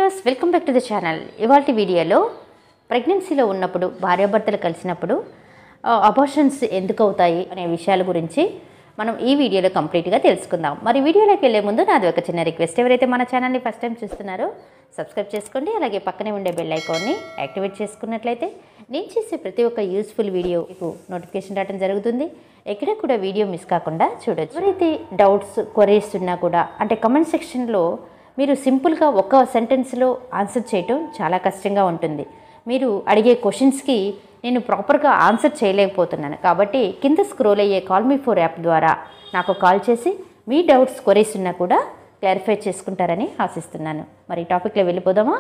viewers welcome back to the channel ఇవాళ వీడియోలో ప్రెగ్నెన్సీలో ఉన్నప్పుడు భార్యాభర్తలు కలిసినప్పుడు అబార్షన్స్ ఎందుకు అవుతాయి అనే విషయాల గురించి మనం ఈ వీడియోలో కంప్లీట్గా తెలుసుకుందాం మరి వీడియోలోకి వెళ్ళే ముందు నాది ఒక చిన్న రిక్వెస్ట్ ఎవరైతే మన ఛానల్ని ఫస్ట్ టైం చూస్తున్నారో సబ్స్క్రైబ్ చేసుకోండి అలాగే పక్కనే ఉండే బెల్ ఐకాన్ని యాక్టివేట్ చేసుకున్నట్లయితే నేను చేసే ప్రతి ఒక్క యూస్ఫుల్ వీడియో మీకు నోటిఫికేషన్ రావడం జరుగుతుంది ఎక్కడ కూడా వీడియో మిస్ కాకుండా చూడొచ్చు ఎవరైతే డౌట్స్ క్వరీస్ ఉన్నా కూడా అంటే కమెంట్ సెక్షన్లో మీరు సింపుల్గా ఒక సెంటెన్స్లో ఆన్సర్ చేయటం చాలా కష్టంగా ఉంటుంది మీరు అడిగే క్వశ్చన్స్కి నేను ప్రాపర్గా ఆన్సర్ చేయలేకపోతున్నాను కాబట్టి కింద స్క్రోల్ అయ్యే కాల్ మీ ఫోర్ యాప్ ద్వారా నాకు కాల్ చేసి మీ డౌట్స్ క్వరీస్ ఉన్నా కూడా క్లారిఫై చేసుకుంటారని ఆశిస్తున్నాను మరి టాపిక్లో వెళ్ళిపోదామా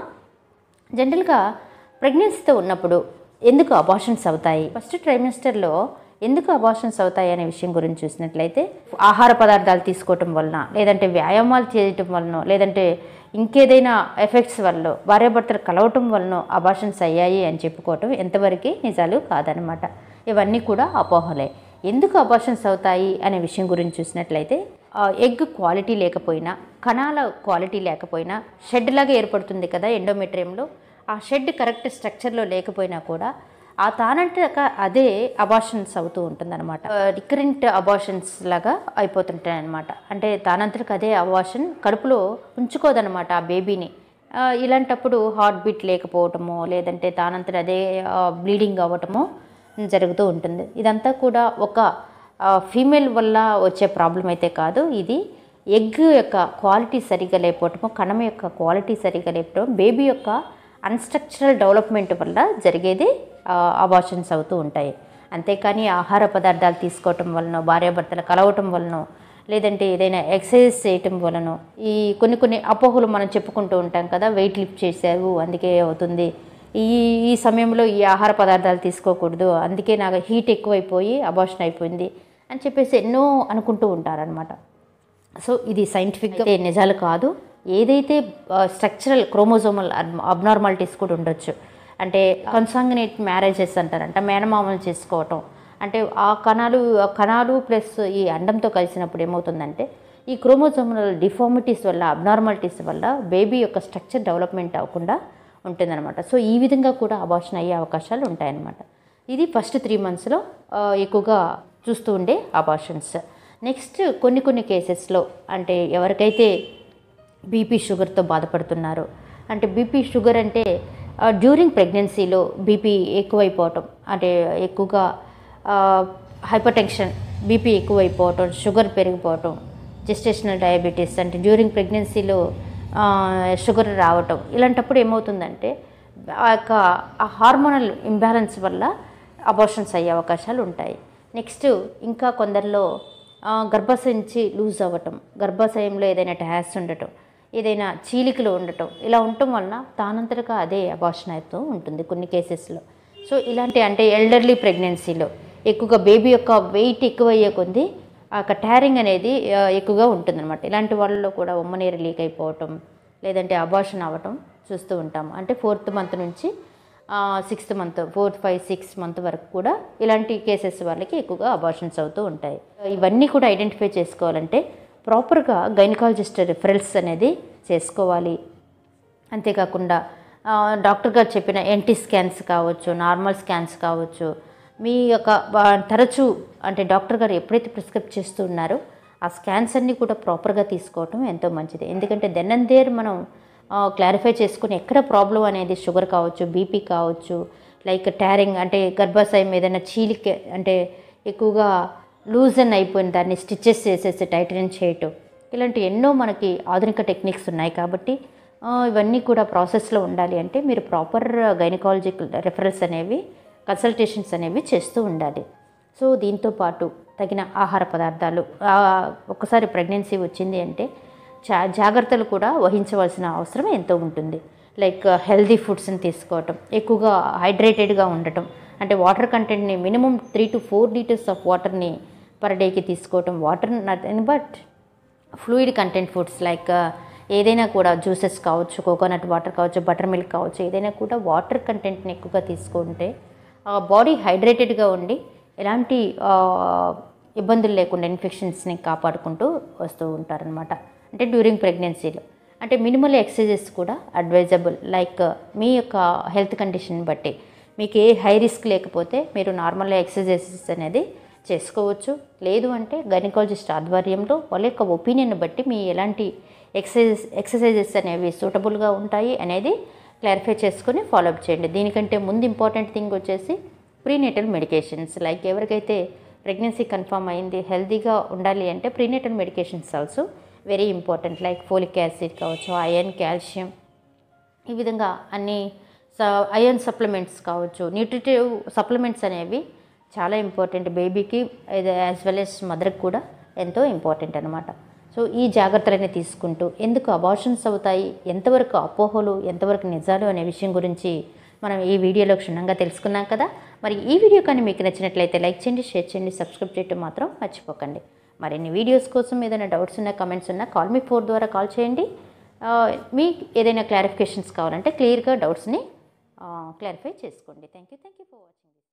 జనరల్గా ప్రెగ్నెన్సీతో ఉన్నప్పుడు ఎందుకు అబార్షన్స్ అవుతాయి ఫస్ట్ ట్రైమిస్టర్లో ఎందుకు అబార్షన్స్ అవుతాయి అనే విషయం గురించి చూసినట్లయితే ఆహార పదార్థాలు తీసుకోవటం వలన లేదంటే వ్యాయామాలు చేయటం వలన లేదంటే ఇంకేదైనా ఎఫెక్ట్స్ వల్ల భార్యాభర్తలు కలవటం వలన అబార్షన్స్ అయ్యాయి అని చెప్పుకోవటం ఎంతవరకు నిజాలు కాదనమాట ఇవన్నీ కూడా అపోహలే ఎందుకు అబార్షన్స్ అవుతాయి అనే విషయం గురించి చూసినట్లయితే ఎగ్ క్వాలిటీ లేకపోయినా కణాల క్వాలిటీ లేకపోయినా షెడ్ లాగా ఏర్పడుతుంది కదా ఎండోమెట్రియంలో ఆ షెడ్ కరెక్ట్ స్ట్రక్చర్లో లేకపోయినా కూడా ఆ తానంట అదే అబార్షన్స్ అవుతూ ఉంటుందన్నమాట రికరెంట్ అబార్షన్స్ లాగా అయిపోతుంటాయి అనమాట అంటే తానంతటికి అదే అబార్షన్ కడుపులో ఉంచుకోదనమాట ఆ బేబీని ఆ, ఇలాంటప్పుడు హార్ట్ బీట్ లేకపోవటమో లేదంటే తానంతట అదే బ్లీడింగ్ అవ్వటమో జరుగుతూ ఉంటుంది ఇదంతా కూడా ఒక ఫీమేల్ వల్ల వచ్చే ప్రాబ్లం అయితే కాదు ఇది ఎగ్ యొక్క క్వాలిటీ సరిగా లేకపోవటము కణం యొక్క క్వాలిటీ సరిగా లేకపోవడం బేబీ యొక్క అన్స్ట్రక్చరల్ డెవలప్మెంట్ వల్ల జరిగేది అబార్షన్స్ అవుతూ ఉంటాయి అంతేకాని ఆహార పదార్థాలు తీసుకోవటం వలన భార్యాభర్తలు కలవటం వలన లేదంటే ఏదైనా ఎక్సర్సైజ్ చేయటం వలన ఈ కొన్ని కొన్ని అపోహలు మనం చెప్పుకుంటూ ఉంటాం కదా వెయిట్ లిఫ్ట్ చేశారు అందుకే అవుతుంది ఈ ఈ సమయంలో ఈ ఆహార పదార్థాలు తీసుకోకూడదు అందుకే నాకు హీట్ ఎక్కువైపోయి అబార్షన్ అయిపోయింది అని చెప్పేసి ఎన్నో అనుకుంటూ ఉంటారనమాట సో ఇది సైంటిఫిక్గా నిజాలు కాదు ఏదైతే స్ట్రక్చరల్ క్రోమోజోమల్ అబ్నార్మాలిటీస్ కూడా ఉండొచ్చు అంటే కన్సాంగినేట్ మ్యారేజెస్ అంటారంట మేనమామలు చేసుకోవటం అంటే ఆ కణాలు ఆ కణాలు ప్లస్ ఈ అండంతో కలిసినప్పుడు ఏమవుతుందంటే ఈ క్రోమోజోమల్ డిఫార్మిటీస్ వల్ల అబ్నార్మాలిటీస్ వల్ల బేబీ యొక్క స్ట్రక్చర్ డెవలప్మెంట్ అవ్వకుండా ఉంటుందన్నమాట సో ఈ విధంగా కూడా అబార్షన్ అయ్యే అవకాశాలు ఉంటాయన్నమాట ఇది ఫస్ట్ త్రీ మంత్స్లో ఎక్కువగా చూస్తూ ఉండే అబార్షన్స్ నెక్స్ట్ కొన్ని కొన్ని కేసెస్లో అంటే ఎవరికైతే బీపీ షుగర్తో బాధపడుతున్నారో అంటే బీపీ షుగర్ అంటే డ్యూరింగ్ ప్రెగ్నెన్సీలో బీపీ ఎక్కువైపోవటం అంటే ఎక్కువగా హైపర్ టెన్షన్ బీపీ ఎక్కువైపోవటం షుగర్ పెరిగిపోవటం జెస్టేషనల్ డయాబెటీస్ అంటే డ్యూరింగ్ ప్రెగ్నెన్సీలో షుగర్ రావటం ఇలాంటప్పుడు ఏమవుతుందంటే ఆ యొక్క ఆ హార్మోనల్ ఇంబ్యాలెన్స్ వల్ల అబార్షన్స్ అయ్యే అవకాశాలు ఉంటాయి నెక్స్ట్ ఇంకా కొందరిలో ఆ, గర్భాశయం నుంచి లూజ్ అవ్వటం గర్భాశయంలో ఏదైనా ట్యాస్ ఉండటం ఏదైనా చీలికలు ఉండటం ఇలా ఉండటం వలన తానంతటగా అదే అబార్షన్ అవుతూ ఉంటుంది కొన్ని కేసెస్లో సో ఇలాంటి అంటే ఎల్డర్లీ ప్రెగ్నెన్సీలో ఎక్కువగా బేబీ యొక్క వెయిట్ ఎక్కువయ్యే కొద్దీ ఆ యొక్క ట్యారింగ్ అనేది ఆ, ఎక్కువగా ఉంటుందన్నమాట ఇలాంటి వాళ్ళలో కూడా ఉమ్మనీరు లీక్ అయిపోవటం లేదంటే అబార్షన్ అవ్వటం చూస్తూ ఉంటాము అంటే ఫోర్త్ మంత్ నుంచి sixth month fourth five six month వరకు కూడా ఇలాంటి కేసెస్ వాళ్ళకి ఎక్కువగా అబార్షన్స్ అవుతూ ఉంటాయి ఇవన్నీ కూడా ఐడెంటిఫై చేసుకోవాలంటే ప్రాపర్గా గైనకాలజిస్ట్ రిఫరెల్స్ అనేది చేసుకోవాలి అంతేకాకుండా ఆ, డాక్టర్ గారు చెప్పిన ఎన్టీ స్కాన్స్ కావచ్చు నార్మల్ స్కాన్స్ కావచ్చు మీ యొక్క బా- తరచూ అంటే డాక్టర్ గారు ఎప్పుడైతే ప్రిస్క్రైబ్ చేస్తూ ఉన్నారో ఆ స్కాన్స్ అన్నీ కూడా ప్రాపర్గా తీసుకోవటం ఎంతో మంచిది ఎందుకంటే దెన్ అండ్ దేర్ మనం క్లారిఫై చేసుకుని ఎక్కడ ప్రాబ్లం అనేది షుగర్ కావచ్చు బీపీ కావచ్చు లైక్ ట్యారింగ్ అంటే గర్భాశయం ఏదైనా చీలిక అంటే ఎక్కువగా లూజన్ అయిపోయిన దాన్ని స్టిచ్చెస్ చేసేసి టైటనింగ్ చేయటం ఇలాంటి ఎన్నో మనకి ఆధునిక టెక్నిక్స్ ఉన్నాయి కాబట్టి ఆ, ఇవన్నీ కూడా ప్రాసెస్లో ఉండాలి అంటే మీరు ప్రాపర్ గైనకాలజికల్ రెఫరెన్స్ అనేవి కన్సల్టేషన్స్ అనేవి చేస్తూ ఉండాలి సో దీంతో పాటు తగిన ఆహార పదార్థాలు ఆ, ఒకసారి ప్రెగ్నెన్సీ వచ్చింది అంటే చా జాగ్రత్తలు కూడా వహించవలసిన అవసరం ఎంతో ఉంటుంది లైక్ హెల్దీ ఫుడ్స్ని తీసుకోవటం ఎక్కువగా హైడ్రేటెడ్గా ఉండటం అంటే వాటర్ కంటెంట్ని minimum three to four litres of వాటర్ని పర్ డేకి తీసుకోవటం water nothing but fluid content foods like ఏదైనా కూడా జ్యూసెస్ కావచ్చు కోకోనట్ వాటర్ కావచ్చు బటర్ మిల్క్ కావచ్చు ఏదైనా కూడా వాటర్ కంటెంట్ని ఎక్కువగా తీసుకుంటే బాడీ హైడ్రేటెడ్గా ఉండి ఎలాంటి ఆ, ఇబ్బందులు లేకుండా ఇన్ఫెక్షన్స్ని కాపాడుకుంటూ వస్తూ ఉంటారనమాట అంటే డ్యూరింగ్ ప్రెగ్నెన్సీలో అంటే మినిమల్ ఎక్సర్సైజెస్ కూడా అడ్వైజబుల్ లైక్ మీ యొక్క హెల్త్ కండిషన్ బట్టి మీకు ఏ హై రిస్క్ లేకపోతే మీరు నార్మల్ ఎక్సర్సైజెస్ అనేది చేసుకోవచ్చు లేదు అంటే గైనకాలజిస్ట్ ఆధ్వర్యంలో వాళ్ళ యొక్క ఒపీనియన్ బట్టి మీ ఎలాంటి ఎక్సర్సైజెస్ ఎక్సర్సైజెస్ అనేవి సూటబుల్గా ఉంటాయి అనేది క్లారిఫై చేసుకొని ఫాలోఅప్ చేయండి దీనికంటే ముందు ఇంపార్టెంట్ థింగ్ వచ్చేసి ప్రీనేటల్ మెడికేషన్స్ లైక్ ఎవరికైతే ప్రెగ్నెన్సీ కన్ఫర్మ్ అయింది హెల్తీగా ఉండాలి అంటే prenatal medications also very important like folic acid కావచ్చు ఐరన్ కాల్షియం ఈ విధంగా అన్ని అయర్న్ సప్లిమెంట్స్ కావచ్చు న్యూట్రిటివ్ సప్లిమెంట్స్ అనేవి చాలా ఇంపార్టెంట్ బేబీకి యాజ్ వెల్ ఎస్ మదర్కి కూడా ఎంతో ఇంపార్టెంట్ అనమాట సో ఈ జాగ్రత్తలన్నీ తీసుకుంటూ ఎందుకు అబార్షన్స్ అవుతాయి ఎంతవరకు అపోహలు ఎంతవరకు నిజాలు అనే విషయం గురించి మనం ఈ వీడియోలో క్షుణ్ణంగా తెలుసుకున్నాం కదా మరి ఈ వీడియో కానీ మీకు నచ్చినట్లయితే లైక్ చేయండి షేర్ చేయండి సబ్స్క్రైబ్ చేయడం మాత్రం మర్చిపోకండి మరిన్ని వీడియోస్ కోసం ఏదైనా డౌట్స్ ఉన్నా కమెంట్స్ ఉన్నా కాల్ మీ ఫోర్ ద్వారా కాల్ చేయండి ఆ, మీకు ఏదైనా క్లారిఫికేషన్స్ కావాలంటే క్లియర్గా డౌట్స్ని క్లారిఫై చేసుకోండి thank you thank you for watching